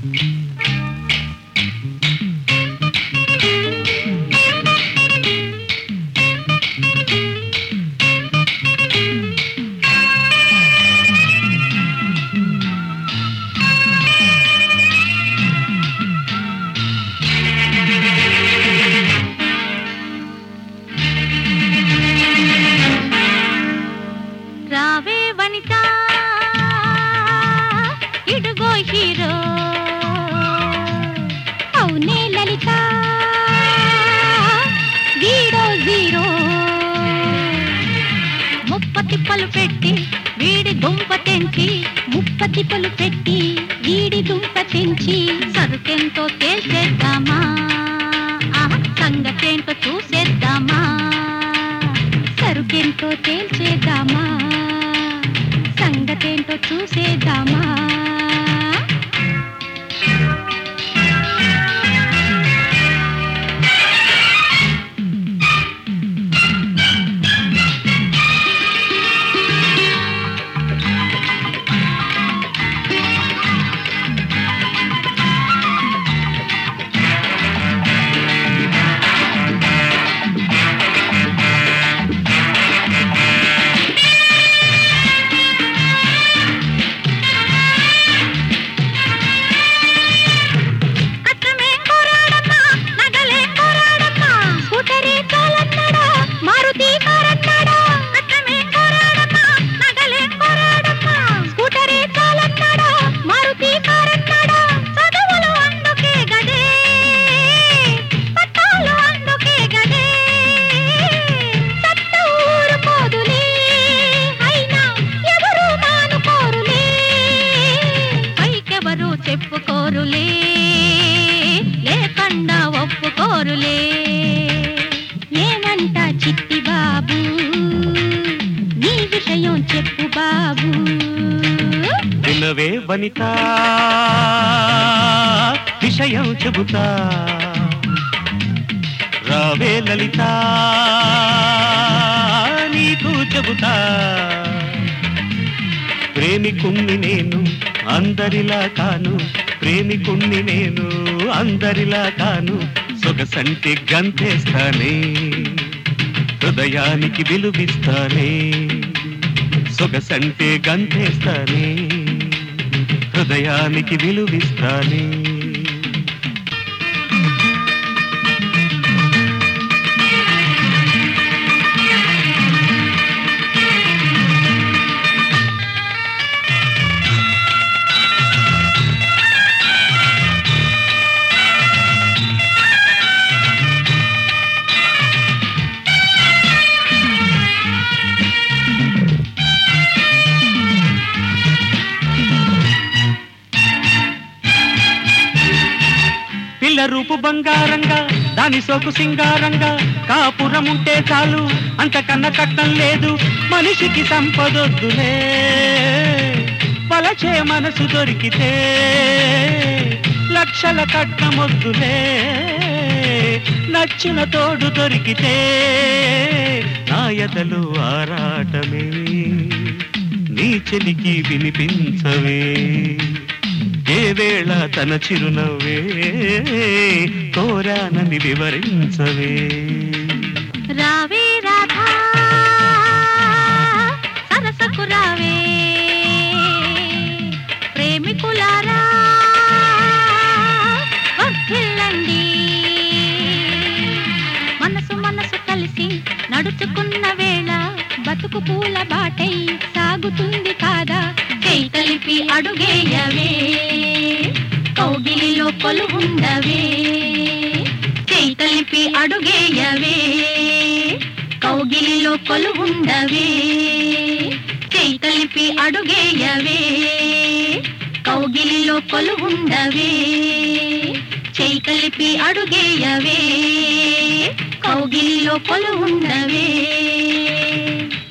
రావే వనిత ఇడుగో హీరో అవునే లలిత వీడో జీరో ముప్పతి పలు పెట్టి వీడి దుంప తెంచి ముప్పతి పలు పెట్టి వీడి దుంప తెంచి సరుకెంతో తేల్చేద్దామా ఆహా, సంగతేంటో చూసేద్దామా సరుకెంతో తేల్చేద్దామా సంగతేంటో చూసేద్దామా కట్నమేం కోరాడమ్మా, నగలేం కోరాడమ్మా, స్కూటరే చాలన్నాడా, మారుతి కారన్నాడా. కట్నమేం కోరాడమ్మా, నగలేం కోరాడమ్మా, స్కూటరే చాలన్నాడా, మారుతి కారన్నాడా. చదువులు అందుకే గదే, పట్టాలు అందుకే గదే. సత్త ఊరుకోదులే, అయినా ఎవరు మానుకోరులే. పైకెవరు చెప్పుకోరులే లేకుండా ఒప్పుకోరులే ఏమంట చిట్టి బాబు నీ విషయం చెప్పు బాబు వినవే వనిత విషయం చెబుతా రావే లలిత నీకు చెబుతా ప్రేమికుణ్ణి నేను అందరిలా కాను ప్రేమికుణ్ణి నేను అందరిలా కాను సొగసంటి గంతేస్తానే హృదయానికి విలువిస్తానే సొగసంటే గంతేస్తానే హృదయానికి విలువిస్తానే పిల్ల రూపు బంగారంగా దాని సోకు సింగారంగా కాపురం ఉంటే చాలు అంతకన్నా కట్టం లేదు మనిషికి సంపదొద్దులే వలచే మనసు దొరికితే లక్షల కట్నమొద్దులే నచ్చిన తోడు దొరికితే నాయదలు ఆరాటమే నీ చెలికి వినిపించవే ఏ వేళ తన చిరునవ్వే కోరానని వివరించవే రావే రాధా సరసకు రావే ప్రేమికులారా వర్ధిల్లండి మనసు మనసు కలిసి నడుచుకున్న వేళ బతుకు పూల బాటై సాగుతుంది కాదా చేయి కలిపి అడుగేయవే కౌగిలిలో కొలువుండవే చేయి కలిపి అడుగేయవే కౌగిలిలో కొలువుండవే చేయి కలిపి అడుగేయవే కౌగిలిలో కొలువుండవే చేయి కలిపి అడుగేయవే కౌగిలిలో కొలువుండవే